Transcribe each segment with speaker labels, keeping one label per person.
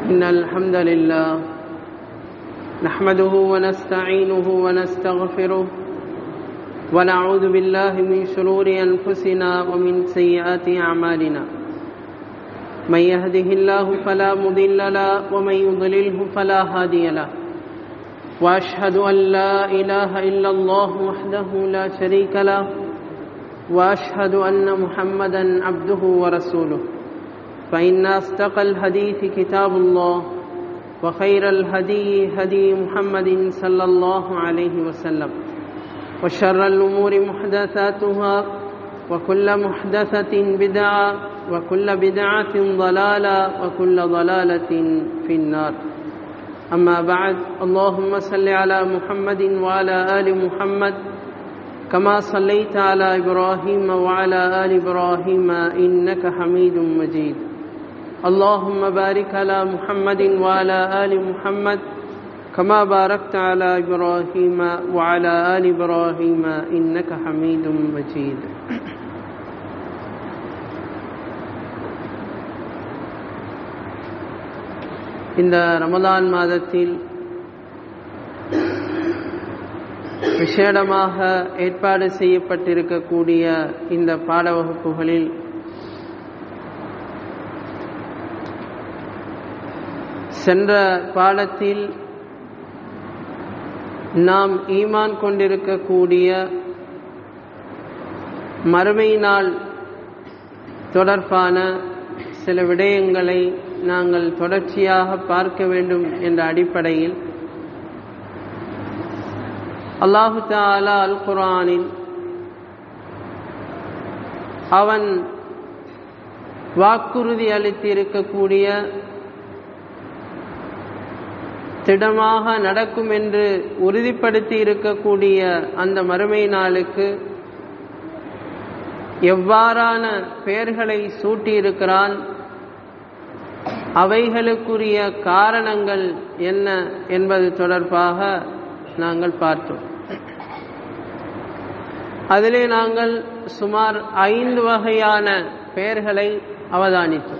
Speaker 1: إن الحمد لله نحمده ونستعينه ونستغفره ونعوذ بالله من شرور أنفسنا ومن سيئات أعمالنا من يهده الله فلا مضل له ومن يضلله فلا هادي له وأشهد أن لا إله إلا الله وحده لا شريك له وأشهد أن محمدا عبده ورسوله فإن أصدق الحديث كتاب الله وخير الهدي هدي محمد صلى الله عليه وسلم وشر الأمور محدثاتها وكل محدثة بدعة وكل بدعة ضلالة وكل ضلالة في النار أما بعد اللهم صل على محمد وعلى آل محمد كما صليت على إبراهيم وعلى آل إبراهيم إنك حميد مجيد اللهم بارك على محمد وعلى آل محمد كما باركت على إبراهيم وعلى آل إبراهيم إنك حميد مجيد இந்த ரமதான் மாதத்தில் விசேடமாக ஏற்பாடு செய்யப்பட்டிருக்கக்கூடிய இந்த பாட வகுப்புகளில் சென்ற பாடத்தில் நாம் ஈமான் கொண்டிருக்கக்கூடிய மறுமை நாள் தொடர்பான சில விடயங்களை நாங்கள் தொடர்ச்சியாக பார்க்க வேண்டும் என்ற அடிப்படையில் அல்லாஹு தாலா அல் குரானில் அவன் வாக்குறுதி அளித்து இருக்கக்கூடிய திடமாக நடக்கும் என்று உறுதிப்படுத்தி இருக்கக்கூடிய அந்த மறுமை நாளுக்கு எவ்வாறான பெயர்களை சூட்டியிருக்கிறான் அவைகளுக்குரிய காரணங்கள் என்ன என்பது தொடர்பாக நாங்கள் பார்த்தோம் அதிலே நாங்கள் சுமார் ஐந்து வகையான பெயர்களை அவதானித்தோம்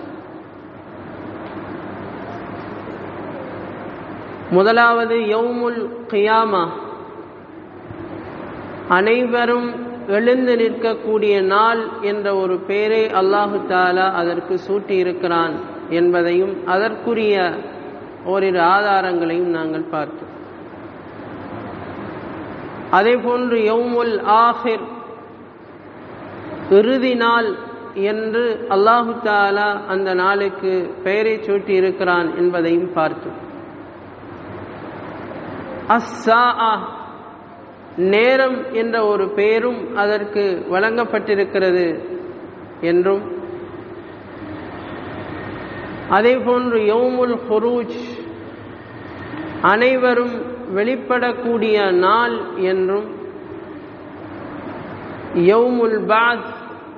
Speaker 1: முதலாவது யவுமுல் கியாமா அனைவரும் எழுந்து நிற்கக்கூடிய நாள் என்ற ஒரு பெயரை அல்லாஹு தாலா அதற்கு சூட்டியிருக்கிறான் என்பதையும் அதற்குரிய ஓரிரு ஆதாரங்களையும் நாங்கள் பார்த்தோம் அதே போன்று யவுமுல் ஆஹிர் இறுதி நாள் என்று அல்லாஹு தாலா அந்த நாளுக்கு பெயரை சூட்டி இருக்கிறான் என்பதையும் பார்த்தோம் அஸ்ஸா நேரம் என்ற ஒரு பெயரும் அதற்கு வழங்கப்பட்டிருக்கிறது என்றும் அதே போன்று யவுமுல் ஹுரூஜ் அனைவரும் வெளிப்படக்கூடிய நாள் என்றும் யவுமுல் பாத்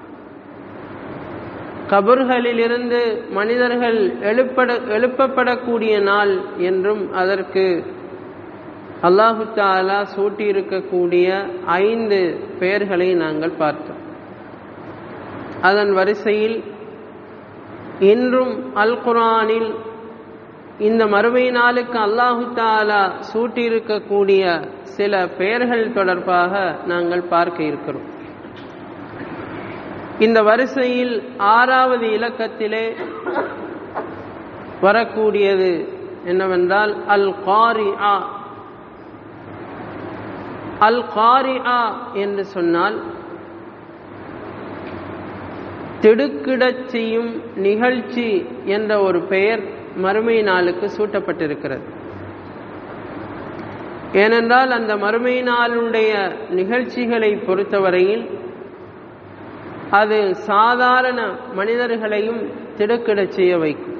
Speaker 1: கபர்களிலிருந்து மனிதர்கள் எழுப்பட எழுப்பப்படக்கூடிய நாள் என்றும் அதற்கு அல்லாஹு தாலா சூட்டியிருக்கக்கூடிய ஐந்து பெயர்களை நாங்கள் பார்த்தோம் அதன் வரிசையில் இன்றும் அல் குரானில் இந்த மறுமை நாளுக்கு அல்லாஹு தாலா சூட்டியிருக்கக்கூடிய சில பெயர்கள் தொடர்பாக நாங்கள் பார்க்க இருக்கிறோம் இந்த வரிசையில் ஆறாவது இலக்கத்திலே வரக்கூடியது என்னவென்றால் அல் காரி ஆ அல் காரி ஆ என்று சொன்னால் திடுக்கிடச் செய்யும் நிகழ்ச்சி என்ற ஒரு பெயர் மறுமை நாளுக்கு சூட்டப்பட்டிருக்கிறது ஏனென்றால் அந்த மறுமை நாளுடைய நிகழ்ச்சிகளை பொறுத்தவரையில் அது சாதாரண மனிதர்களையும் திடுக்கிடச் செய்ய வைக்கும்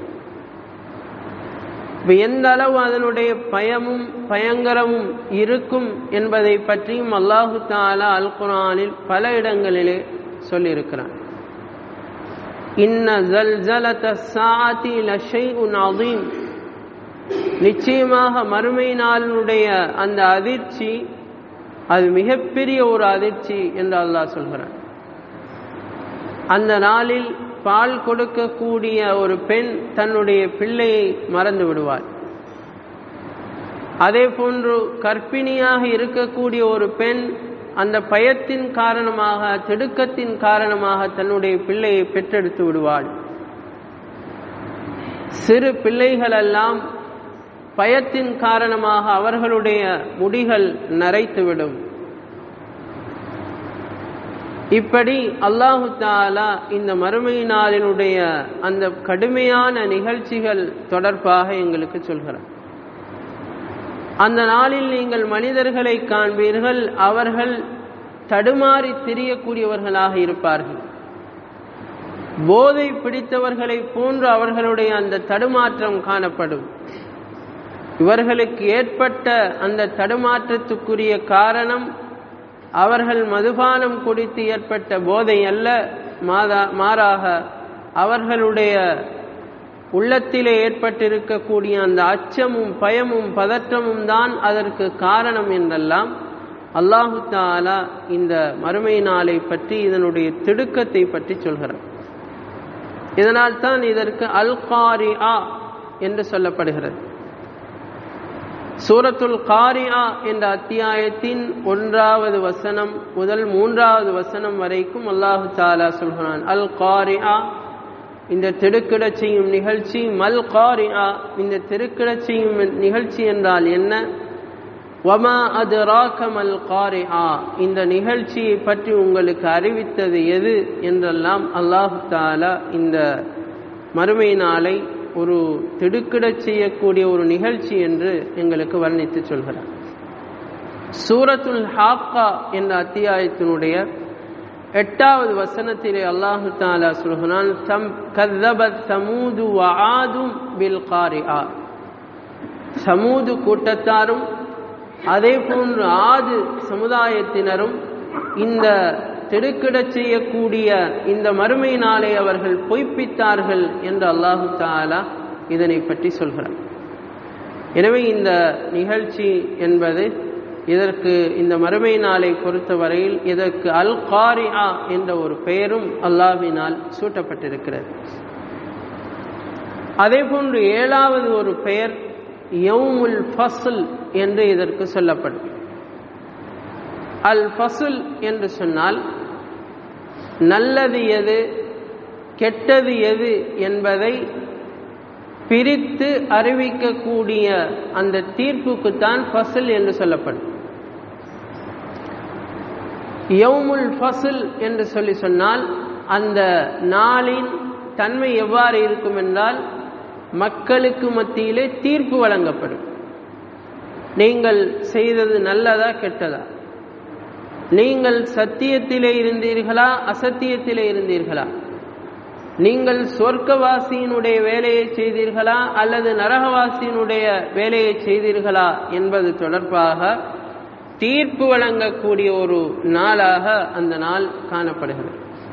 Speaker 1: எந்த அளவு அதனுடைய பயமும் பயங்கரமும் இருக்கும் என்பதை பற்றியும் அல்லாஹு தாலா அல் குரானில் பல இடங்களிலே சொல்லியிருக்கிறான் இன்ன ஜல்ஜலத சாதி லஷைஉன் அதீம் நிச்சயமாக மறுமை நாளினுடைய அந்த அதிர்ச்சி அது மிகப்பெரிய ஒரு அதிர்ச்சி என்று அல்லாஹ் சொல்கிறான் அந்த நாளில் பால் கொடுக்கக்கூடிய ஒரு பெண் தன்னுடைய பிள்ளையை மறந்து விடுவார் அதே போன்று கர்ப்பிணியாக இருக்கக்கூடிய ஒரு பெண் அந்த பயத்தின் காரணமாக திடுக்கத்தின் காரணமாக தன்னுடைய பிள்ளையை பெற்றெடுத்து விடுவாள் சிறு பிள்ளைகளெல்லாம் பயத்தின் காரணமாக அவர்களுடைய முடிகள் நரைத்துவிடும் இப்படி அல்லாஹு தாலா இந்த மறுமை நாளினுடைய அந்த கடுமையான நிகழ்ச்சிகள் தொடர்பாக எங்களுக்கு சொல்கிறார் அந்த நாளில் நீங்கள் மனிதர்களை காண்பீர்கள் அவர்கள் தடுமாறி திரியக்கூடியவர்களாக இருப்பார்கள் போதை பிடித்தவர்களை போன்று அவர்களுடைய அந்த தடுமாற்றம் காணப்படும் இவர்களுக்கு ஏற்பட்ட அந்த தடுமாற்றத்துக்குரிய காரணம் அவர்கள் மதுபானம் குடித்து ஏற்பட்ட போதை அல்ல மாதா மாறாக அவர்களுடைய உள்ளத்திலே ஏற்பட்டிருக்கக்கூடிய அந்த அச்சமும் பயமும் பதற்றமும் தான் அதற்கு காரணம் என்றெல்லாம் அல்லாஹு தாலா இந்த மறுமை நாளை பற்றி இதனுடைய திடுக்கத்தை பற்றி சொல்கிறார் இதனால் தான் இதற்கு அல் காரியா என்று சொல்லப்படுகிறது சூரத்துல் காரியா என்ற அத்தியாயத்தின் ஒன்றாவது வசனம் முதல் மூன்றாவது வசனம் வரைக்கும் அல்லாஹு தாலா சொல்கிறான் அல் காரியா இந்த திடுக்கிடச் செய்யும் நிகழ்ச்சி மல் காரியா இந்த திடுக்கிடச் செய்யும் நிகழ்ச்சி என்றால் என்ன வமா அது ராக்கமல் காரியா இந்த நிகழ்ச்சியை பற்றி உங்களுக்கு அறிவித்தது எது என்றெல்லாம் அல்லாஹு தாலா இந்த மறுமை நாளை ஒரு திடுக்கிடச் செய்யக்கூடிய ஒரு நிகழ்ச்சி என்று எங்களுக்கு வர்ணித்து சொல்கிறார் சூரத்துல் ஹாக்கா என்ற அத்தியாயத்தினுடைய எட்டாவது வசனத்திலே அல்லாஹு தாலா சொல்கிறான் தம் கதபத் சமூது ஆதும் பில் காரியா சமூது கூட்டத்தாரும் அதே போன்று ஆது சமுதாயத்தினரும் இந்த திடுக்கிடச் செய்யக்கூடிய இந்த மறுமை நாளை அவர்கள் பொய்ப்பித்தார்கள் என்று அல்லாஹு தாலா இதனை பற்றி சொல்கிறார் எனவே இந்த நிகழ்ச்சி என்பது இதற்கு இந்த மறுமை நாளை பொறுத்தவரையில் இதற்கு அல் காரியா என்ற ஒரு பெயரும் அல்லாஹினால் சூட்டப்பட்டிருக்கிறது அதே போன்று ஏழாவது ஒரு பெயர் யவுமுல் ஃபசுல் என்று இதற்கு சொல்லப்படும் அல் ஃபசுல் என்று சொன்னால் நல்லது எது கெட்டது எது என்பதை பிரித்து அறிவிக்கக்கூடிய அந்த தீர்ப்புக்குத்தான் ஃபசுல் என்று சொல்லப்படும் யவுமுல் ஃபசுல் என்று சொல்லி சொன்னால் அந்த நாளின் தன்மை எவ்வாறு இருக்கும் என்றால் மக்களுக்கு மத்தியிலே தீர்ப்பு வழங்கப்படும் நீங்கள் செய்தது நல்லதா கெட்டதா நீங்கள் சத்தியத்திலே இருந்தீர்களா அசத்தியத்திலே இருந்தீர்களா நீங்கள் சொர்க்கவாசியினுடைய வேலையை செய்தீர்களா அல்லது நரகவாசியினுடைய வேலையை செய்தீர்களா என்பது தொடர்பாக தீர்ப்பு வழங்கக்கூடிய ஒரு நாளாக அந்த நாள் காணப்படுகிறது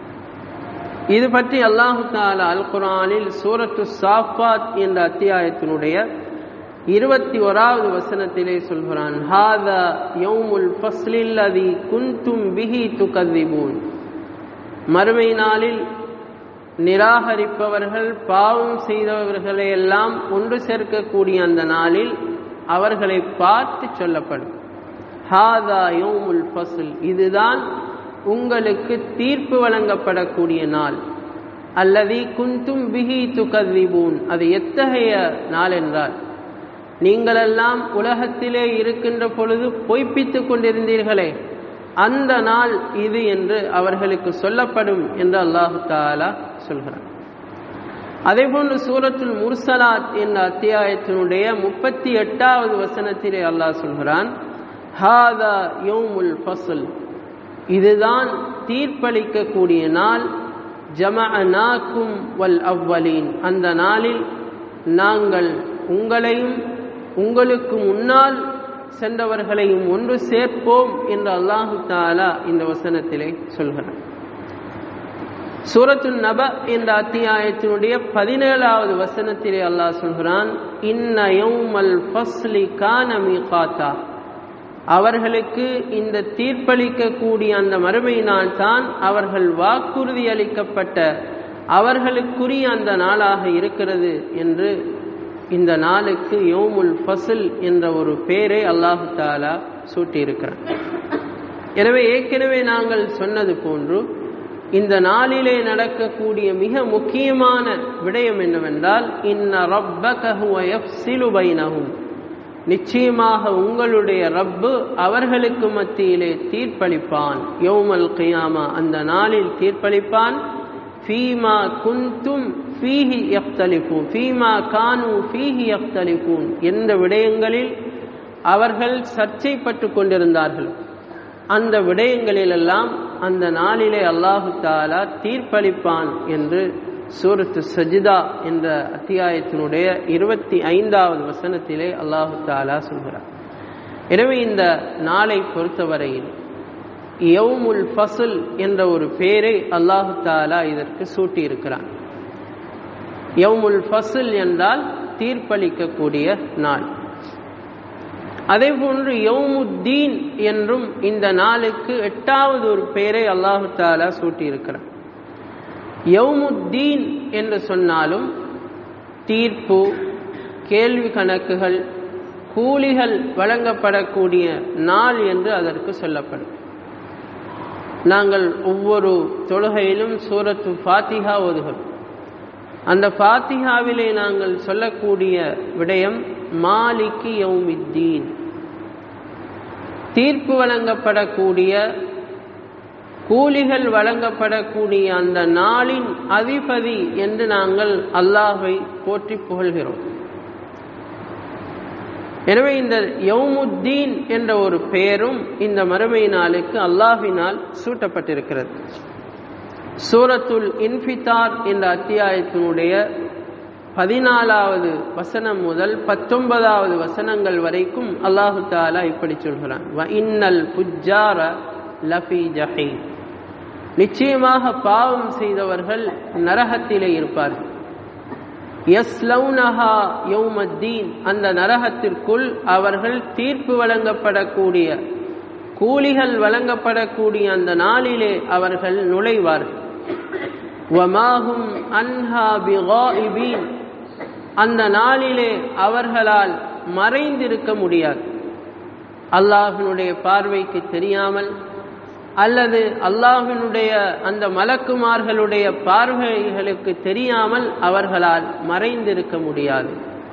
Speaker 1: இது பற்றி அல்லாஹு தாலா அல் குரானில் சூரத்து சாஃபாத் என்ற அத்தியாயத்தினுடைய இருபத்தி ஓராவது வசனத்திலே சொல்கிறான் ஹாதா யௌமுல் ஃபஸ்லில் அதி குந்தும் பிஹி துகதிபூன் மறுமை நாளில் நிராகரிப்பவர்கள் பாவம் செய்தவர்களை எல்லாம் ஒன்று சேர்க்கக்கூடிய அந்த நாளில் அவர்களை பார்த்து சொல்லப்படும் ஹாதா யோமுல் ஃபசுல் இதுதான் உங்களுக்கு தீர்ப்பு வழங்கப்படக்கூடிய நாள் அல்லது குந்தும் பிஹி துகதிபூன் அது எத்தகைய நாள் என்றால் நீங்களெல்லாம் உலகத்திலே இருக்கின்ற பொழுது பொய்ப்பித்துக் கொண்டிருந்தீர்களே அந்த நாள் இது என்று அவர்களுக்கு சொல்லப்படும் என்று அல்லாஹு தாலா சொல்கிறார் அதே போன்று சூரத்துல் முர்சலாத் என்ற அத்தியாயத்தினுடைய முப்பத்தி எட்டாவது வசனத்திலே அல்லாஹ் சொல்கிறான் ஹாதா யோமுல் ஃபசுல் இதுதான் தீர்ப்பளிக்கக்கூடிய நாள் ஜமஅனாக்கும் வல் அவ்வலீன் அந்த நாளில் நாங்கள் உங்களையும் உங்களுக்கு முன்னால் சென்றவர்களையும் ஒன்று சேர்ப்போம் என்று அல்லாஹு தாலா இந்த வசனத்திலே சொல்கிறார் சூரத்து நப என்ற அத்தியாயத்தினுடைய பதினேழாவது வசனத்திலே அல்லாஹ் சொல்கிறான் இன்ன யௌமல் ஃபஸ்லி கான மீகாத்தா அவர்களுக்கு இந்த தீர்ப்பளிக்கக்கூடிய அந்த மறுமை நாள் தான் அவர்கள் வாக்குறுதி அளிக்கப்பட்ட அவர்களுக்குரிய அந்த நாளாக இருக்கிறது என்று இந்த நாளுக்கு யோமுல் ஃபசில் என்ற ஒரு பேரை அல்லாஹு தாலா சூட்டியிருக்கிறான் எனவே ஏற்கனவே நாங்கள் சொன்னது போன்று இந்த நாளிலே நடக்கக்கூடிய மிக முக்கியமான விடயம் என்னவென்றால் இன்ன ரப்பகஹுவயப்சிலு பைனஹும் நிச்சயமாக உங்களுடைய ரப்பு அவர்களுக்கு மத்தியிலே தீர்ப்பளிப்பான் யௌமல் கியாமா அந்த நாளில் தீர்ப்பளிப்பான் ஃபீமா குந்தும் ஃபீஹி யஃப்தலிஃபூன் ஃபீமா கானு ஃபீஹி யஃப்தலிஃபூன் எந்த விடயங்களில் அவர்கள் சர்ச்சைப்பட்டு கொண்டிருந்தார்கள் அந்த விடயங்களிலெல்லாம் அந்த நாளிலே அல்லாஹு தாலா தீர்ப்பளிப்பான் என்று சூரத்து சஜிதா என்ற அத்தியாயத்தினுடைய இருபத்தி ஐந்தாவது வசனத்திலே அல்லாஹு தாலா சொல்கிறார் எனவே இந்த நாளை பொறுத்தவரையில் யவுமுல் ஃபசுல் என்ற ஒரு பேரை அல்லாஹு தாலா இதற்கு சூட்டியிருக்கிறான் யவுமுல் ஃபசுல் என்றால் தீர்ப்பளிக்கக்கூடிய நாள் அதே போன்று யவுமுத்தீன் என்றும் இந்த நாளுக்கு எட்டாவது ஒரு பெயரை அல்லாஹு தாலா சூட்டியிருக்கிறார் யவுமுத்தீன் என்று சொன்னாலும் தீர்ப்பு கேள்வி கணக்குகள் கூலிகள் வழங்கப்படக்கூடிய நாள் என்று அதற்கு சொல்லப்படும் நாங்கள் ஒவ்வொரு தொழுகையிலும் சூரத்து ஃபாத்திஹா ஓதுகிறோம் அந்த ஃபாத்திஹாவிலே நாங்கள் சொல்லக்கூடிய விடயம் மாலிக்கு யௌமித்தீன் தீர்ப்பு வழங்கப்படக்கூடிய கூலிகள் வழங்கப்படக்கூடிய அந்த நாளின் அதிபதி என்று நாங்கள் அல்லாஹை போற்றி புகழ்கிறோம் எனவே இந்த யௌமுத்தீன் என்ற ஒரு பெயரும் இந்த மறுமை நாளுக்கு அல்லாஹினால் சூட்டப்பட்டிருக்கிறது சூரத்துல் இன்ஃபிதார் என்ற அத்தியாயத்தினுடைய பதினாலாவது வசனம் முதல் பத்தொன்பதாவது வசனங்கள் வரைக்கும் அல்லாஹு தாலா இப்படி சொல்கிறான் வ இன்னல் புஜார லஃபி ஜஹீ நிச்சயமாக பாவம் செய்தவர்கள் நரகத்திலே இருப்பார்கள் யஸ்லௌனஹா யௌமத்தீன் அந்த நரகத்திற்குள் அவர்கள் தீர்ப்பு வழங்கப்படக்கூடிய கூலிகள் வழங்கப்படக்கூடிய அந்த நாளிலே அவர்கள் நுழைவார்கள் வமாஹும் அன்ஹா பிகாயிபீன் அந்த நாளிலே அவர்களால் மறைந்திருக்க முடியாது அல்லாஹினுடைய பார்வைக்கு தெரியாமல் அல்லது அல்லாஹினுடைய அந்த மலக்குமார்களுடைய பார்வைகளுக்கு தெரியாமல் அவர்களால் மறைந்திருக்க முடியாது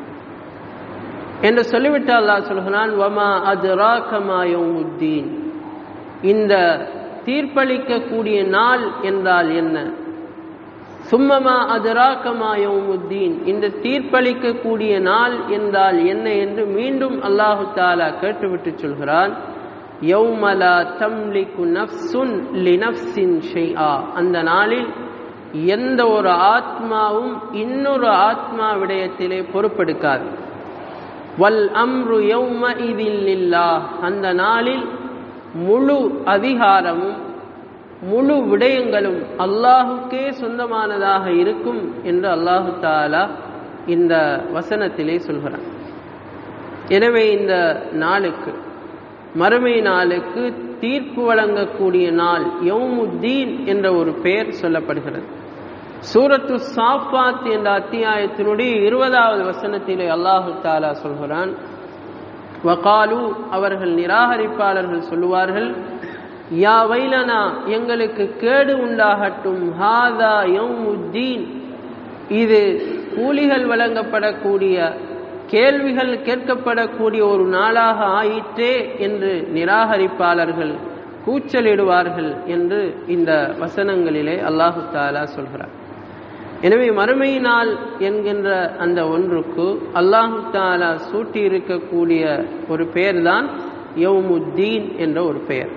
Speaker 1: என்று சொல்லிவிட்டு அல்லாஹ் சொல்கிறான் வமா அது ராக்கமாயோமுத்தீன் இந்த தீர்ப்பளிக்கக்கூடிய நாள் என்றால் என்ன சும்மமா அதுராக்கமாயோமுத்தீன் இந்த தீர்ப்பளிக்கக்கூடிய நாள் என்றால் என்ன என்று மீண்டும் அல்லாஹு தாலா கேட்டுவிட்டு சொல்கிறான் யௌமலா தம்லிக்கு நஃப்சுன் லினஃப்சின் ஷெய்ஆ அந்த நாளில் எந்த ஒரு ஆத்மாவும் இன்னொரு ஆத்மா விடயத்திலே பொறுப்பெடுக்காது வல் அம்ரு யௌம இதில்லா அந்த நாளில் முழு அதிகாரமும் முழு விடயங்களும் அல்லாஹுக்கே சொந்தமானதாக இருக்கும் என்று அல்லாஹு தாலா இந்த வசனத்திலே சொல்கிறான் எனவே இந்த நாளுக்கு மறுமை நாளுக்கு தீர்ப்பு வழங்கக்கூடிய நாள் யௌமுத்தீன் என்ற ஒரு பெயர் சொல்லப்படுகிறது சூரத்து சாஃபாத் என்ற அத்தியாயத்தினுடைய இருபதாவது வசனத்திலே அல்லாஹு தாலா சொல்கிறான் வகாலு அவர்கள் நிராகரிப்பாளர்கள் சொல்லுவார்கள் யா வைலனா எங்களுக்கு கேடு உண்டாகட்டும் ஹாதா யௌமுத்தீன் இது கூலிகள் வழங்கப்படக்கூடிய கேள்விகள் கேட்கப்படக்கூடிய ஒரு நாளாக ஆயிற்றே என்று நிராகரிப்பாளர்கள் கூச்சலிடுவார்கள் என்று இந்த வசனங்களிலே அல்லாஹு தாலா சொல்கிறார் எனவே மறுமை நாள் என்கின்ற அந்த ஒன்றுக்கு அல்லாஹு தாலா சூட்டி இருக்கக்கூடிய ஒரு பெயர்தான் யௌமுத்தீன் என்ற ஒரு பெயர்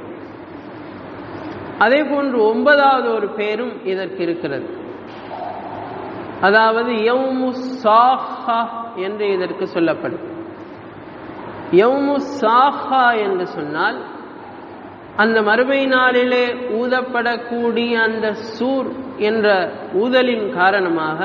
Speaker 1: அதே போன்று ஒன்பதாவது ஒரு பெயரும் இதற்கு இருக்கிறது அதாவது யௌமு சாஹா என்று இதற்கு சொல்லப்படும் யௌமு சாஹா என்று சொன்னால் அந்த மறுமை நாளிலே ஊதப்படக்கூடிய அந்த சூர் என்ற ஊதலின் காரணமாக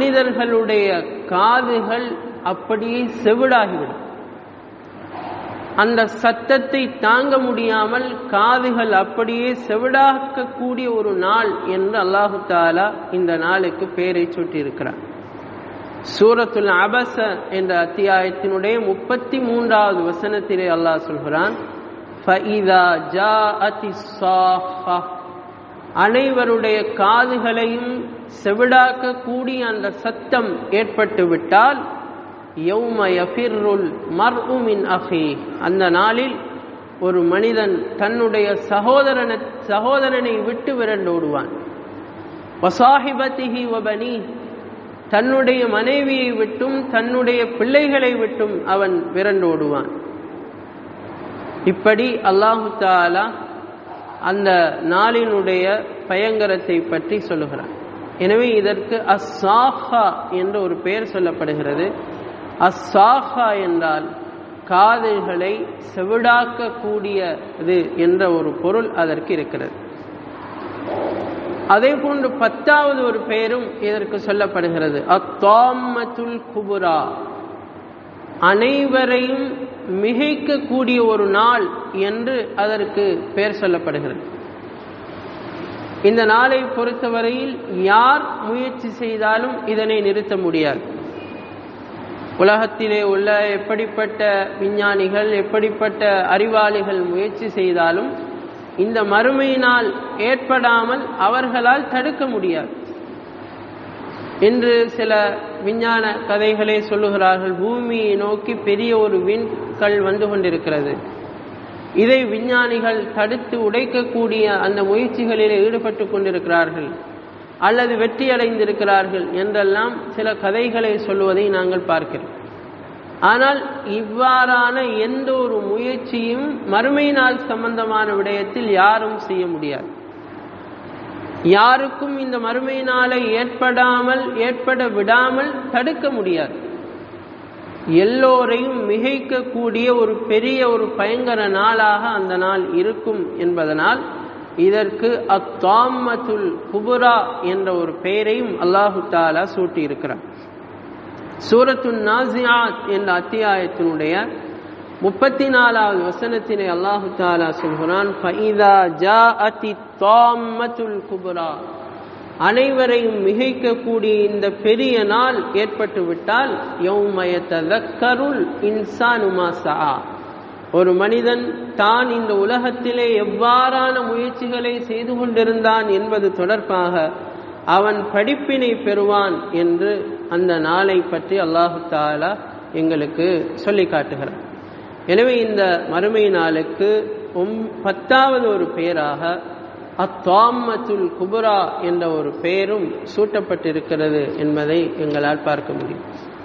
Speaker 1: மனிதர்களுடைய காதுகள் அப்படியே செவிடாகிவிடும் அந்த சத்தத்தை தாங்க முடியாமல் காதுகள் அப்படியே செவிடாக்கக்கூடிய ஒரு நாள் என்று அல்லாஹு தாலா இந்த நாளுக்கு பெயரை சூட்டியிருக்கிறார் சூரத்துல் அபச என்ற அத்தியாயத்தினுடைய முப்பத்தி மூன்றாவது வசனத்திலே அல்லாஹ் சொல்கிறான் அனைவருடைய காதுகளையும் செவிடாக்கக்கூடிய அந்த சத்தம் ஏற்பட்டு விட்டால் யௌம யஃபிர்ருல் மர்உமின் அஹி அந்த நாளில் ஒரு மனிதன் தன்னுடைய சகோதரன சகோதரனை விட்டு விரண்டோடுவான் வசாஹிபத்திஹி வபனி தன்னுடைய மனைவியை விட்டும் தன்னுடைய பிள்ளைகளை விட்டும் அவன் விரண்டோடுவான் இப்படி அல்லாஹு தாலா அந்த நாளினுடைய பயங்கரத்தை பற்றி சொல்லுகிறான் எனவே இதற்கு அஸ்ஸாஹா என்ற ஒரு பெயர் சொல்லப்படுகிறது அஸ்ஸாஹா என்றால் காதுகளை செவிடாக்கக்கூடியது என்ற ஒரு பொருள் அதற்கு இருக்கிறது அதே போன்று பத்தாவது ஒரு பெயரும் இதற்கு சொல்லப்படுகிறது அத்தாமத்துல் குபுரா அனைவரையும் மிகைக்கக்கூடிய ஒரு நாள் என்று அதற்கு பெயர் சொல்லப்படுகிறது இந்த நாளை பொறுத்தவரையில் யார் முயற்சி செய்தாலும் இதனை நிறுத்த முடியாது உலகத்திலே உள்ள எப்படிப்பட்ட விஞ்ஞானிகள் எப்படிப்பட்ட அறிவாளிகள் முயற்சி செய்தாலும் இந்த மறுமையினால் ஏற்படாமல் அவர்களால் தடுக்க முடியாது இன்று சில விஞ்ஞான கதைகளை சொல்லுகிறார்கள் பூமியை நோக்கி பெரிய ஒரு விண்கல் வந்து கொண்டிருக்கிறது இதை விஞ்ஞானிகள் தடுத்து உடைக்கக்கூடிய அந்த முயற்சிகளில் ஈடுபட்டு கொண்டிருக்கிறார்கள் அல்லது வெற்றி அடைந்திருக்கிறார்கள் என்றெல்லாம் சில கதைகளை சொல்லுவதை நாங்கள் பார்க்கிறோம் ஆனால் இவ்வாறான எந்த ஒரு முயற்சியும் மறுமை நாள் சம்பந்தமான விடயத்தில் யாரும் செய்ய முடியாது யாருக்கும் இந்த மறுமை நாளை ஏற்படாமல் ஏற்பட விடாமல் தடுக்க முடியாது எல்லோரையும் மிகைக்கக்கூடிய ஒரு பெரிய ஒரு பயங்கர நாளாக அந்த நாள் இருக்கும் என்பதனால் இதற்கு அத்தாமத்துல் குபுரா என்ற ஒரு பெயரையும் அல்லாஹு தாலா சூட்டியிருக்கிறார் சூரத்துன் நாசியாத் என்ற அத்தியாயத்தினுடைய முப்பத்தி நாலாவது வசனத்தினை அல்லாஹு தாலா சொல்கிறான் ஃபைதா ஜா அதி தாமத்துல் குபுரா அனைவரையும் மிகைக்கக்கூடிய இந்த பெரிய நாள் ஏற்பட்டு விட்டால் யௌமயத்தருள் இன்சானுமா சா ஒரு மனிதன் தான் இந்த உலகத்திலே எவ்வாறான முயற்சிகளை செய்து கொண்டிருந்தான் என்பது தொடர்பாக அவன் படிப்பினை பெறுவான் என்று அந்த நாளை பற்றி அல்லாஹு தாலா எங்களுக்கு சொல்லி காட்டுகிறார் எனவே இந்த மறுமை நாளுக்கு ஒம் பத்தாவது ஒரு பெயராக அத்தாமத்துல் குபுரா என்ற ஒரு பெயரும் சூட்டப்பட்டிருக்கிறது என்பதை எங்களால் பார்க்க முடியும்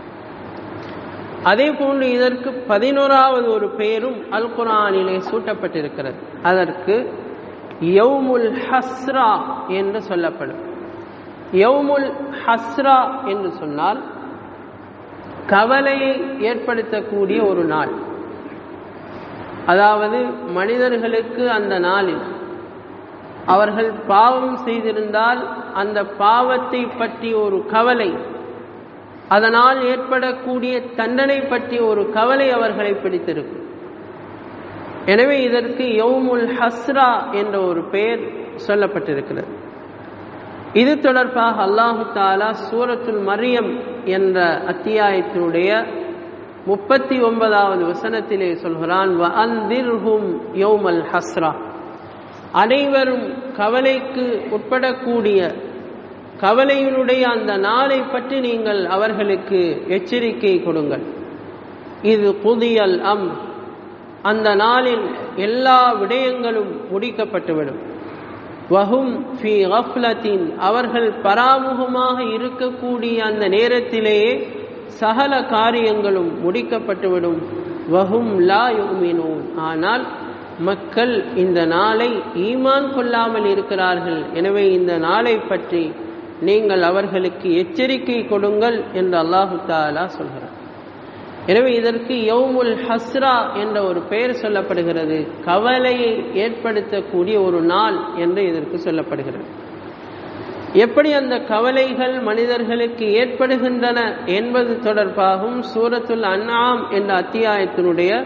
Speaker 1: அதே போன்று இதற்கு பதினோராவது ஒரு பெயரும் அல் குரானிலே சூட்டப்பட்டிருக்கிறது அதற்கு யவுமுல் ஹஸ்ரா என்று சொல்லப்படும் யவுமுல் ஹஸ்ரா என்று சொன்னால் கவலையை ஏற்படுத்தக்கூடிய ஒரு நாள் அதாவது மனிதர்களுக்கு அந்த நாளில் அவர்கள் பாவம் செய்திருந்தால் அந்த பாவத்தை பற்றி ஒரு கவலை அதனால் ஏற்படக்கூடிய தண்டனை பற்றி ஒரு கவலை அவர்களை பிடித்திருக்கும் எனவே இதற்கு யவுமுல் ஹஸ்ரா என்ற ஒரு பெயர் சொல்லப்பட்டிருக்கிறது இது தொடர்பாக அல்லாஹு தாலா சூரத்துல் மரியம் என்ற அத்தியாயத்தினுடைய முப்பத்தி ஒன்பதாவது வசனத்திலே சொல்கிறான் யௌமல் ஹஸ்ரா அனைவரும் கவலைக்கு உட்படக்கூடிய கவலையினுடைய அந்த நாளை பற்றி நீங்கள் அவர்களுக்கு எச்சரிக்கை கொடுங்கள் இது புதியல் அம் அந்த நாளில் எல்லா விடயங்களும் முடிக்கப்பட்டுவிடும் வஹும் ஃபி கஃப்லத்தின் அவர்கள் பராமுகமாக இருக்கக்கூடிய அந்த நேரத்திலேயே சகல காரியங்களும் முடிக்கப்பட்டுவிடும் வஹும் லா யுமினூன் ஆனால் மக்கள் இந்த நாளை ஈமான் கொள்ளாமல் இருக்கிறார்கள் எனவே இந்த நாளை பற்றி நீங்கள் அவர்களுக்கு எச்சரிக்கை கொடுங்கள் என்று அல்லாஹு தாலா சொல்கிறார் எனவே இதற்கு யவுமுல் ஹஸ்ரா என்ற ஒரு பெயர் சொல்லப்படுகிறது கவலையை ஏற்படுத்தக்கூடிய ஒரு நாள் என்று இதற்கு சொல்லப்படுகிறது எப்படி அந்த கவலைகள் மனிதர்களுக்கு ஏற்படுகின்றன என்பது தொடர்பாகவும் சூரத்துல் அன்னாம் என்ற அத்தியாயத்தினுடைய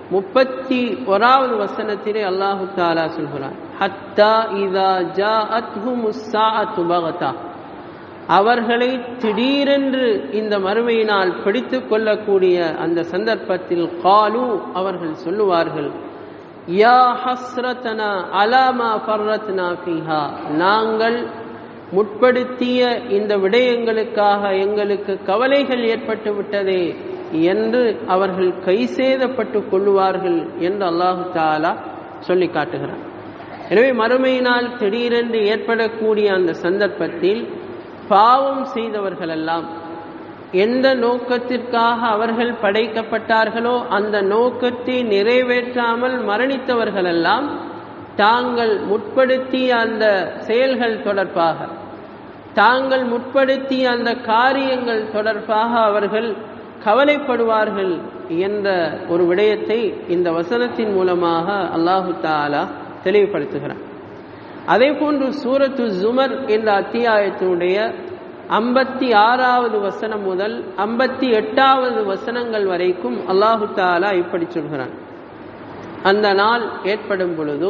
Speaker 1: முப்பத்தி ஓராவது வசனத்திலே அல்லாஹு தாலா சொல்கிறான் ஹத்தா இதா ஜா அத்ஹுமுஸ்ஸாஅத்து பகதா அவர்களை திடீரென்று இந்த மறுமையினால் பிடித்து கொள்ளக்கூடிய அந்த சந்தர்ப்பத்தில் காலு அவர்கள் சொல்லுவார்கள் யா ஹஸ்ரத்தனா அலாமா ஃபர்ரத்னா ஃபீஹா நாங்கள் முற்படுத்திய இந்த விடயங்களுக்காக எங்களுக்கு கவலைகள் ஏற்பட்டு விட்டதே என்று அவர்கள் கைசேதப்பட்டு கொள்ளுவார்கள் என்று அல்லாஹு தாலா சொல்லி காட்டுகிறார் எனவே மறுமையினால் திடீரென்று ஏற்படக்கூடிய அந்த சந்தர்ப்பத்தில் பாவம் செய்தவர்களெல்லாம் எந்த நோக்கத்திற்காக அவர்கள் படைக்கப்பட்டார்களோ அந்த நோக்கத்தை நிறைவேற்றாமல் மரணித்தவர்களெல்லாம் தாங்கள் முற்படுத்திய அந்த செயல்கள் தொடர்பாக தாங்கள் முற்படுத்திய அந்த காரியங்கள் தொடர்பாக அவர்கள் கவலைப்படுவார்கள் என்ற ஒரு விடயத்தை இந்த வசனத்தின் மூலமாக அல்லாஹு தாலா தெளிவுபடுத்துகிறார் அதே போன்று சூரத்து ஜுமர் என்ற அத்தியாயத்தினுடைய ஐம்பத்தி ஆறாவது வசனம் முதல் ஐம்பத்தி எட்டாவது வசனங்கள் வரைக்கும் அல்லாஹு தாலா இப்படி சொல்கிறான் அந்த நாள் ஏற்படும் பொழுது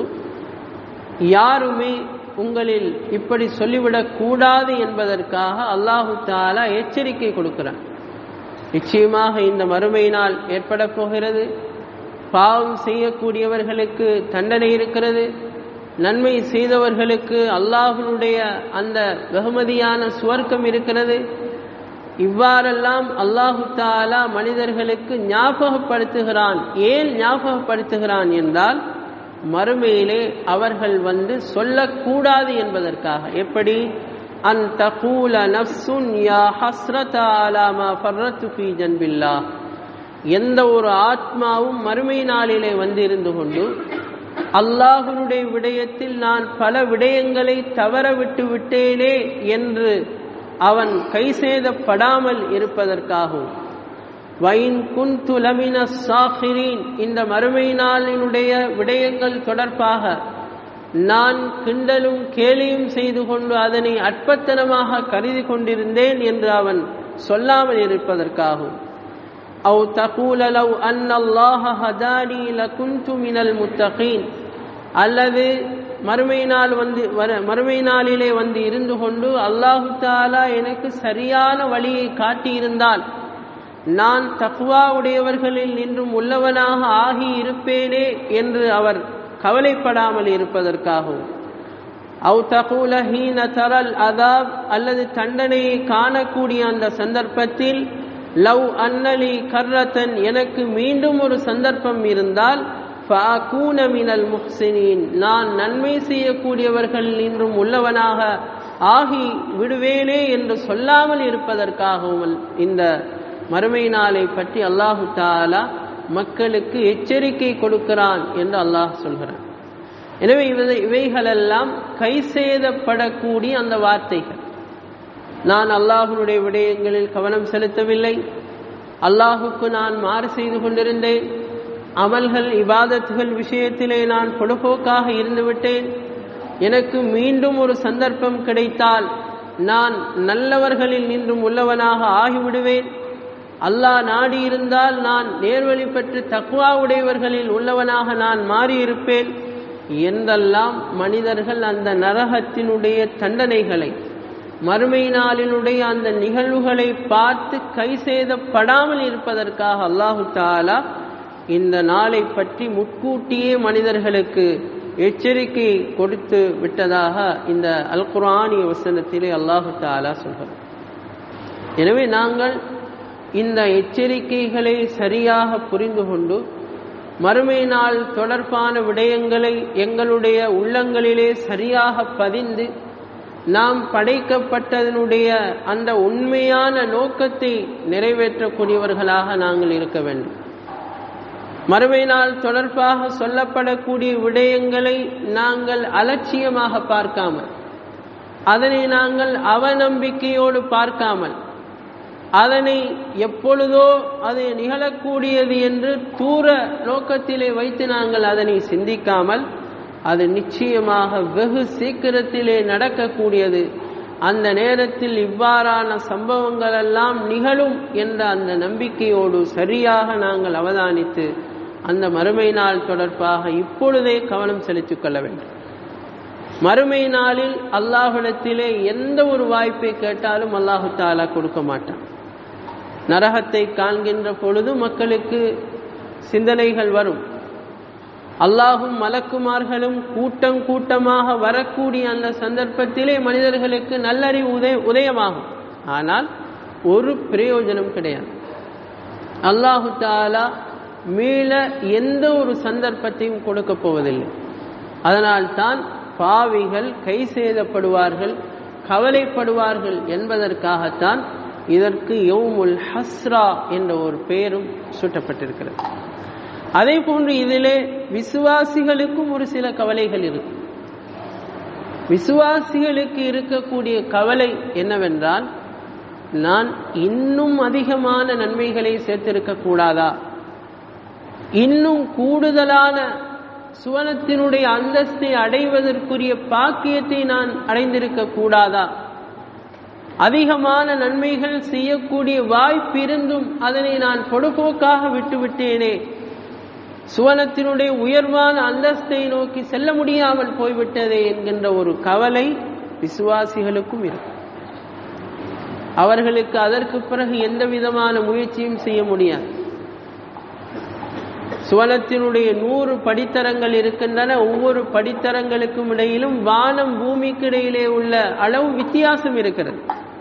Speaker 1: யாருமே உங்களில் இப்படி சொல்லிவிடக் கூடாது என்பதற்காக அல்லாஹு தாலா எச்சரிக்கை கொடுக்கிறான் நிச்சயமாக இந்த மறுமை நாள் ஏற்பட போகிறது பாவம் செய்யக்கூடியவர்களுக்கு தண்டனை இருக்கிறது நன்மை செய்தவர்களுக்கு அல்லாஹனுடைய அந்த வெகுமதியான சுவர்க்கம் இருக்கிறது இவ்வாறெல்லாம் அல்லாஹு தாலா மனிதர்களுக்கு ஞாபகப்படுத்துகிறான் ஏன் ஞாபகப்படுத்துகிறான் என்றால் மறுமையிலே அவர்கள் வந்து சொல்லக்கூடாது என்பதற்காக எப்படி அன் தகூல நஃப்சுன் யா ஹஸ்ரதா அலாமா ஃபர்ரத்து ஃபீ ஜன்பில்லா எந்த ஒரு ஆத்மாவும் மறுமை நாளிலே வந்து இருந்து கொண்டு அல்லாஹனுடைய விடயத்தில் நான் பல விடயங்களை தவற விட்டு விட்டேனே என்று அவன் கைசேதப்படாமல் இருப்பதற்காகவும் வைன் குந்துலமின சாஹிரீன் இந்த மறுமை நாளினுடைய விடயங்கள் தொடர்பாக நான் கிண்டலும் கேலியும் செய்து கொண்டு அதனை அற்பத்தனமாக கருதி கொண்டிருந்தேன் என்று அவன் சொல்லாமல் இருப்பதற்காகவும் أو تقول لو أن الله هداني لكنت من المتقين அல்லது மறுமை நாள் வந்து மறுமை நாளிலே வந்து இருந்து கொண்டு அல்லாஹு தாலா எனக்கு சரியான வழியை காட்டியிருந்தால் நான் தக்குவா உடையவர்களில் நின்றும் உள்ளவனாக ஆகி இருப்பேனே என்று அவர் கவலைப்படாமல் இருப்பதற்காகவும் அவு தகூல ஹீன தரல் அதாப் அல்லது தண்டனையை காணக்கூடிய அந்த சந்தர்ப்பத்தில் லவ் அன்னலி கர்ரத்தன் எனக்கு மீண்டும் ஒரு சந்தர்ப்பம் இருந்தால் மினல் முஹ்சினின் நான் நன்மை செய்யக்கூடியவர்கள் இன்றும் உள்ளவனாக ஆகி விடுவேனே என்று சொல்லாமல் இருப்பதற்காகவும் இந்த மறுமை நாளை பற்றி அல்லாஹு தாலா மக்களுக்கு எச்சரிக்கை கொடுக்கிறான் என்று அல்லாஹ் சொல்கிறான் எனவே இவை இவைகளெல்லாம் கை செய்தப்படக்கூடிய அந்த வார்த்தைகள் நான் அல்லாஹுடைய விடயங்களில் கவனம் செலுத்தவில்லை அல்லாஹுக்கு நான் மாறு செய்து கொண்டிருந்தேன் அமல்கள் இபாதத்துகள் விஷயத்திலே நான் பொடுபோக்காக இருந்துவிட்டேன் எனக்கு மீண்டும் ஒரு சந்தர்ப்பம் கிடைத்தால் நான் நல்லவர்களில் நின்றும் உள்ளவனாக ஆகிவிடுவேன் அல்லாஹ் நாடி இருந்தால் நான் நேர்வழி பெற்று தக்குவா உடையவர்களில் உள்ளவனாக நான் மாறியிருப்பேன் என்றெல்லாம் மனிதர்கள் அந்த நரகத்தினுடைய தண்டனைகளை மறுமை நாளினுடைய அந்த நிகழ்வுகளை பார்த்து கை செய்தப்படாமல் இருப்பதற்காக அல்லாஹு தாலா இந்த நாளை பற்றி முட்கூட்டியே மனிதர்களுக்கு எச்சரிக்கை கொடுத்து விட்டதாக இந்த அல் குரானிய வசனத்திலே அல்லாஹு தாலா சொல்கிறார் எனவே நாங்கள் இந்த எச்சரிக்கைகளை சரியாக புரிந்து கொண்டு மறுமை நாள் தொடர்பான விடயங்களை எங்களுடைய உள்ளங்களிலே சரியாக பதிந்து நாம் படைக்கப்பட்டதனுடைய அந்த உண்மையான நோக்கத்தை நிறைவேற்றக்கூடியவர்களாக நாங்கள் இருக்க வேண்டும் மறுமை நாள் தொடர்பாக சொல்லப்படக்கூடிய விடயங்களை நாங்கள் அலட்சியமாக பார்க்காமல் அதனை நாங்கள் அவநம்பிக்கையோடு பார்க்காமல் அதனை எப்பொழுதோ அது நிகழக்கூடியது என்று தூர நோக்கத்திலே வைத்து நாங்கள் அதனை சிந்திக்காமல் அது நிச்சயமாக வெகு சீக்கிரத்திலே நடக்கக்கூடியது அந்த நேரத்தில் இவ்வாறான சம்பவங்கள் எல்லாம் நிகழும் என்ற அந்த நம்பிக்கையோடு சரியாக நாங்கள் அவதானித்து அந்த மறுமை நாள் தொடர்பாக இப்பொழுதே கவனம் செலுத்திக் கொள்ள வேண்டும் மறுமை நாளில் அல்லாஹிடத்திலே எந்த ஒரு வாய்ப்பை கேட்டாலும் அல்லாஹு தாலா கொடுக்க மாட்டான் நரகத்தை காண்கின்ற பொழுது மக்களுக்கு சிந்தனைகள் வரும் அல்லாஹும் மலக்குமார்களும் கூட்டம் கூட்டமாக வரக்கூடிய அந்த சந்தர்ப்பத்திலே மனிதர்களுக்கு நல்லறிவு உதய உதயமாகும் ஆனால் ஒரு பிரயோஜனம் கிடையாது அல்லாஹு தாலா மீள எந்த ஒரு சந்தர்ப்பத்தையும் கொடுக்க போவதில்லை அதனால் தான் பாவிகள் கை செய்தப்படுவார்கள் கவலைப்படுவார்கள் என்பதற்காகத்தான் இதற்கு யௌமுல் ஹஸ்ரா என்ற ஒரு பெயரும் சூட்டப்பட்டிருக்கிறது அதே போன்று இதிலே விசுவாசிகளுக்கும் ஒரு சில கவலைகள் இருக்கும் விசுவாசிகளுக்கு இருக்கக்கூடிய கவலை என்னவென்றால் நான் இன்னும் அதிகமான நன்மைகளை சேர்த்திருக்க கூடாதா இன்னும் கூடுதலான சுவனத்தினுடைய அந்தஸ்தை அடைவதற்குரிய பாக்கியத்தை நான் அடைந்திருக்க கூடாதா அதிகமான நன்மைகள் செய்யக்கூடிய வாய்ப்பிருந்தும் அதனை நான் பொடுபோக்காக விட்டுவிட்டேனே சுவனத்தினுடைய உயர்வான அந்தஸ்தை நோக்கி செல்ல முடியாமல் போய்விட்டதே என்கின்ற ஒரு கவலை விசுவாசிகளுக்கும் இருக்கும் அவர்களுக்கு அதற்கு பிறகு எந்த விதமான முயற்சியும் செய்ய முடியாது சுவனத்தினுடைய நூறு படித்தரங்கள் இருக்கின்றன ஒவ்வொரு படித்தரங்களுக்கும் இடையிலும் வானம் பூமிக்கு இடையிலே உள்ள அளவு வித்தியாசம் இருக்கிறது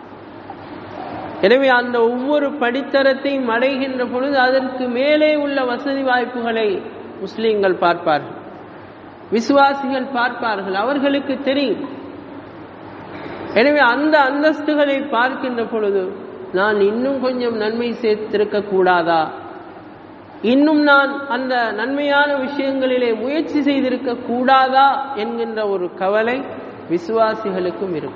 Speaker 1: எனவே அந்த ஒவ்வொரு படித்தரத்தையும் அடைகின்ற பொழுது அதற்கு மேலே உள்ள வசதி வாய்ப்புகளை முஸ்லிம்கள் பார்ப்பார்கள் விசுவாசிகள் பார்ப்பார்கள் அவர்களுக்கு தெரியும் எனவே அந்த அந்தஸ்துகளை பார்க்கின்ற பொழுது நான் இன்னும் கொஞ்சம் நன்மை சேர்த்திருக்க கூடாதா இன்னும் நான் அந்த நன்மையான விஷயங்களிலே முயற்சி செய்திருக்க கூடாதா என்கின்ற ஒரு கவலை விசுவாசிகளுக்கும் இருக்கும்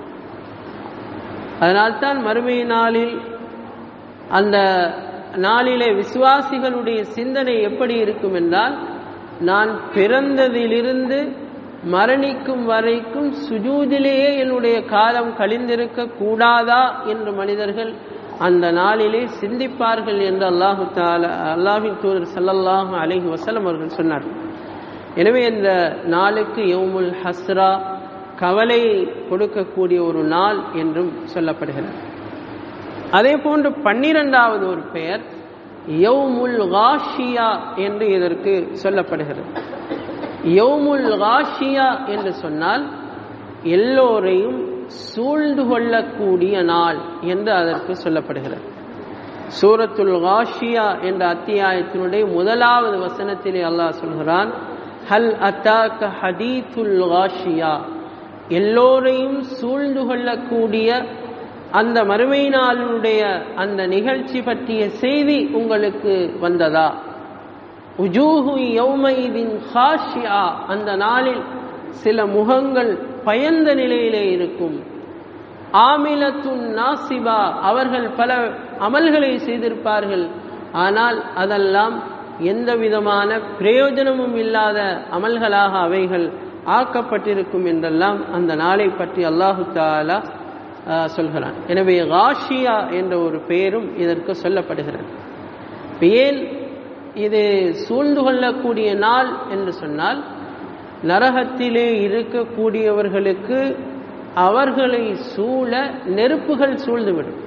Speaker 1: அதனால்தான் மறுமை நாளில் அந்த நாளிலே விசுவாசிகளுடைய சிந்தனை எப்படி இருக்கும் என்றால் நான் பிறந்ததிலிருந்து மரணிக்கும் வரைக்கும் சுஜூதிலேயே என்னுடைய காலம் கழிந்திருக்க கூடாதா என்று மனிதர்கள் அந்த நாளிலே சிந்திப்பார்கள் என்று அல்லாஹு தாலா அல்லாஹின் தூதர் சல்லல்லாஹு அலைஹி வசலம் அவர்கள் சொன்னார்கள் எனவே இந்த நாளுக்கு யவுமுல் ஹஸ்ரா கவலை கொடுக்கக்கூடிய ஒரு நாள் என்றும் சொல்லப்படுகிறது அதே போன்று பன்னிரெண்டாவது ஒரு பெயர் யவுமுல் காஷியா என்று இதற்கு சொல்லப்படுகிறது யவுமுல் காஷியா என்று சொன்னால் எல்லோரையும் சூழ்ந்து கொள்ளக்கூடிய நாள் என்று அதற்கு சொல்லப்படுகிறது சூரத்துல் காஷியா என்ற அத்தியாயத்தினுடைய முதலாவது வசனத்திலே அல்லாஹ் சொல்கிறான் ஹல் அத்தாக்க ஹதீத்துல் காஷியா எல்லோரையும் சூழ்ந்து கொள்ளக்கூடிய அந்த மறுமை நாளுடைய அந்த நிகழ்ச்சி பற்றிய செய்தி உங்களுக்கு வந்ததா உஜூஹு யௌமைதின் ஹாஷியா அந்த நாளில் சில முகங்கள் பயந்த நிலையிலே இருக்கும் ஆமிலத்துன் நாசிபா அவர்கள் பல அமல்களை செய்திருப்பார்கள் ஆனால் அதெல்லாம் எந்த விதமான பிரயோஜனமும் இல்லாத அமல்களாக அவைகள் ஆக்கப்பட்டிருக்கும் என்றெல்லாம் அந்த நாளை பற்றி அல்லாஹு தாலா சொல்கிறான் எனவே காஷியா என்ற ஒரு பெயரும் இதற்கு சொல்லப்படுகிறது ஏன் இது சூழ்ந்து கொள்ளக்கூடிய நாள் என்று சொன்னால் நரகத்திலே இருக்கக்கூடியவர்களுக்கு அவர்களை சூழ நெருப்புகள் சூழ்ந்துவிடும்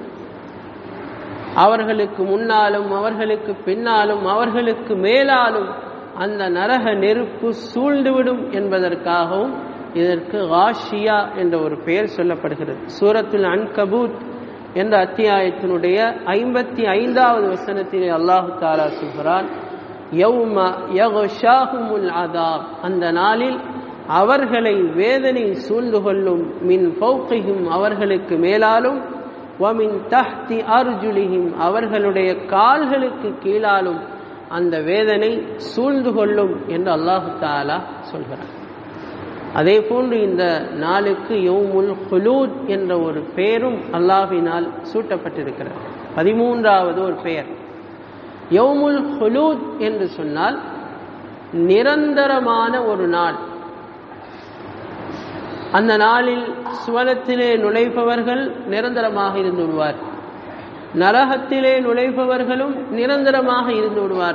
Speaker 1: அவர்களுக்கு முன்னாலும் அவர்களுக்கு பின்னாலும் அவர்களுக்கு மேலாலும் அந்த நரக நெருப்பு சூழ்ந்துவிடும் என்பதற்காகவும் இதற்கு காஷியா என்ற ஒரு பெயர் சொல்லப்படுகிறது சூரத்துல் அன்கபூத் என்ற அத்தியாயத்தினுடைய ஐம்பத்தி ஐந்தாவது வசனத்திலே அல்லாஹு தாலா சொல்கிறான் யௌம யகுஷாஹுமுல் அதாப் அந்த நாளில் அவர்களை வேதனை சூழ்ந்து கொள்ளும் மின் பௌக்கையும் அவர்களுக்கு மேலாலும் வமின் தஹ்தி அர்ஜுலிஹிம் அவர்களுடைய கால்களுக்கு கீழாலும் அந்த வேதனை சூழ்ந்து கொள்ளும் என்று அல்லாஹு தாலா சொல்கிறான் அதே போன்று இந்த நாளுக்கு யௌமுல் ஹுலூத் என்ற ஒரு பெயரும் அல்லாஹினால் சூட்டப்பட்டிருக்கிறது பதிமூன்றாவது ஒரு பெயர் யௌமுல் ஹுலூத் என்று சொன்னால் நிரந்தரமான ஒரு நாள் அந்த நாளில் சுவனத்திலே நுழைப்பவர்கள் நிரந்தரமாக இருந்து விடுவார் நரகத்திலே நுழைப்பவர்களும் நிரந்தரமாக இருந்து விடுவார்கள்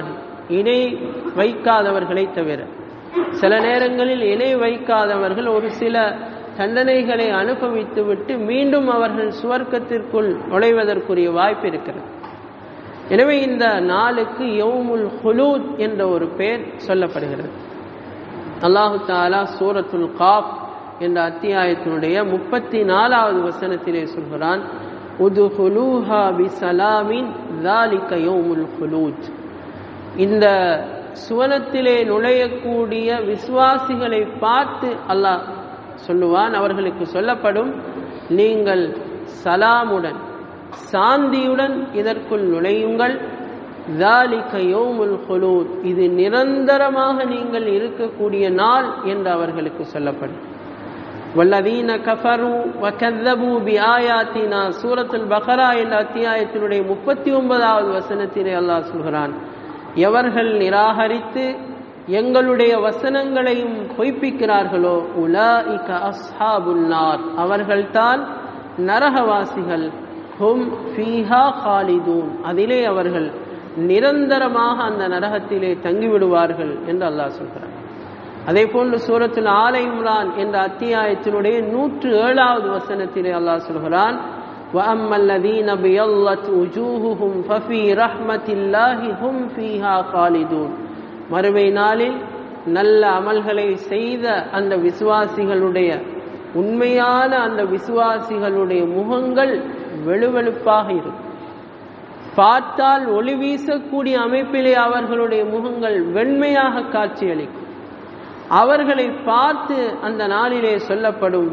Speaker 1: இணை வைக்காதவர்களை தவிர சில நேரங்களில் இணை வைக்காதவர்கள் ஒரு சில தண்டனைகளை அனுபவித்துவிட்டு மீண்டும் அவர்கள் சுவர்க்கத்திற்குள் நுழைவதற்குரிய வாய்ப்பு இருக்கிறது எனவே இந்த நாளுக்கு யவுமுல் ஹுலூத் என்ற ஒரு பெயர் சொல்லப்படுகிறது அல்லாஹு தாலா சூரத்துல் காப் என்ற அத்தியாயத்தினுடைய முப்பத்தி நாலாவது வசனத்திலே சொல்கிறான் உதுஹுலூஹா பிசலாமின் தாலிக யவுமுல் ஹுலூத் இந்த சுவனத்திலே நுழையக்கூடிய விசுவாசிகளை பார்த்து அல்லாஹ் சொல்லுவான் அவர்களுக்கு சொல்லப்படும் நீங்கள் சலாமுடன் சாந்தியுடன் இதற்குள் நுழையுங்கள் தாலிக யோமுல் ஹுலூத் இது நிரந்தரமாக நீங்கள் இருக்கக்கூடிய நாள் என்று அவர்களுக்கு சொல்லப்படும் வல்லதீன கஃபரு வகல்லபு பி ஆயாத்தினா சூரத்துல் பக்ரா என்ற அத்தியாயத்தினுடைய முப்பத்தி ஒன்பதாவது வசனத்திலே அல்லாஹ் சொல்கிறான் எவர்கள் நிராகரித்து எங்களுடைய வசனங்களையும் பொய்ப்பிக்கிறார்களோ உலாஇக அஸ்ஹாபுன்னார் அவர்கள்தான் நரகவாசிகள் ஹும் ஃபீஹா காலிதூன் அதிலே அவர்கள் நிரந்தரமாக அந்த நரகத்திலே தங்கிவிடுவார்கள் என்று அல்லாஹ் சொல்கிறார் அதே போன்று சூரத்தில் ஆலை இம்ரான் என்ற அத்தியாயத்தினுடைய நூற்று ஏழாவது வசனத்திலே அல்லாஹ் சொல்கிறான் وَأَمَّا الَّذِينَ بِيَضَّتْ وُجُوهُهُمْ فَفِي رَحْمَةِ اللَّهِ هُمْ فِيهَا خَالِدُونَ மறுமை நாளில் நல்ல அமல்களை செய்த அந்த விசுவாசிகளுடைய உண்மையான அந்த விசுவாசிகளுடைய முகங்கள் வெளுவெளுப்பாக இருக்கும் பார்த்தால் ஒளி வீசக்கூடிய அமைப்பிலே அவர்களுடைய முகங்கள் வெண்மையாக காட்சியளிக்கும் அவர்களை பார்த்து அந்த நாளிலே சொல்லப்படும்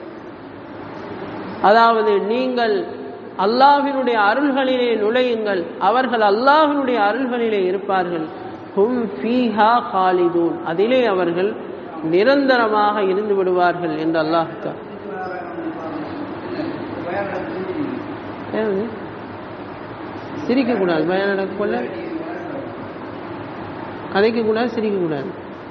Speaker 1: அதாவது நீங்கள் அல்லாஹினுடைய அருள்களிலே நுழையுங்கள் அவர்கள் அல்லாஹினுடைய அருள்களிலே இருப்பார்கள் ஹும் ஃபீஹா காலிதூன் அதிலே அவர்கள் நிரந்தரமாக இருந்து விடுவார்கள் என்று அல்லாஹுக்கா சிரிக்கக்கூடாது பயம் நடக்கல கதைக்கக்கூடாது சிரிக்கக்கூடாது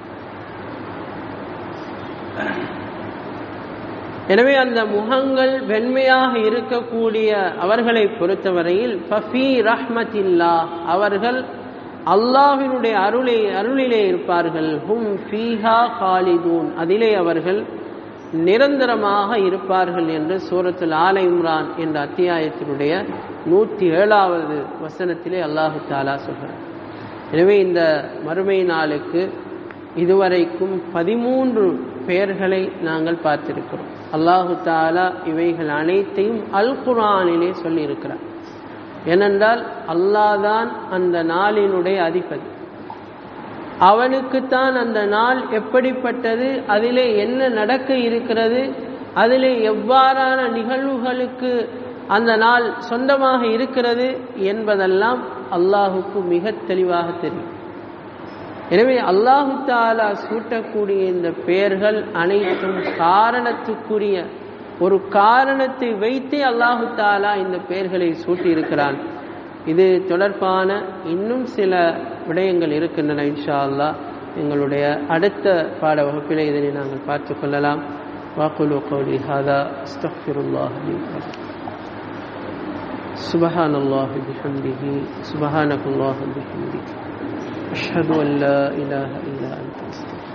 Speaker 1: எனவே அந்த முகங்கள் வெண்மையாக இருக்கக்கூடிய அவர்களை பொறுத்தவரையில் ஃபஃபி ரஹ்மத்தில்லா அவர்கள் அல்லாஹினுடைய அருளை அருளிலே இருப்பார்கள் ஹும் ஃபீஹா காலிதூன் அதிலே அவர்கள் நிரந்தரமாக இருப்பார்கள் என்று சூரத்துல் ஆலை இம்ரான் என்ற அத்தியாயத்தினுடைய நூற்றி ஏழாவது வசனத்திலே அல்லாஹு தாலா சொல்கிறார் எனவே இந்த மறுமை நாளுக்கு இதுவரைக்கும் பதிமூன்று பெயர்களை நாங்கள் பார்த்திருக்கிறோம் அல்லாஹு தாலா இவைகள் அனைத்தையும் அல் குரானிலே சொல்லியிருக்கிறார் ஏனென்றால் அல்லாதான் அந்த நாளினுடைய அதிபதி அவனுக்குத்தான் அந்த நாள் எப்படிப்பட்டது அதிலே என்ன நடக்க இருக்கிறது அதிலே எவ்வாறான நிகழ்வுகளுக்கு அந்த நாள் சொந்தமாக இருக்கிறது என்பதெல்லாம் அல்லாஹுக்கு மிக தெளிவாக தெரியும் எனவே அல்லாஹு தாலா சூட்டக்கூடிய இந்த பெயர்கள் அனைத்தும் காரணத்துக்குரிய ஒரு காரணத்தை வைத்தே அல்லாஹு தாலா இந்த பெயர்களை சூட்டியிருக்கிறான் இது தொடர்பான இன்னும் சில விடயங்கள் இருக்கின்றன இன்ஷா அல்லா எங்களுடைய அடுத்த பாட வகுப்பிலே இதனை நாங்கள் பார்த்து கொள்ளலாம் வாக்குலு கௌலி ஹாதா அஸ்தஃபிருல்லாஹ் سبحان الله بحمده سبحانك اللهم بحمدك أشهد أن لا إله إلا أنت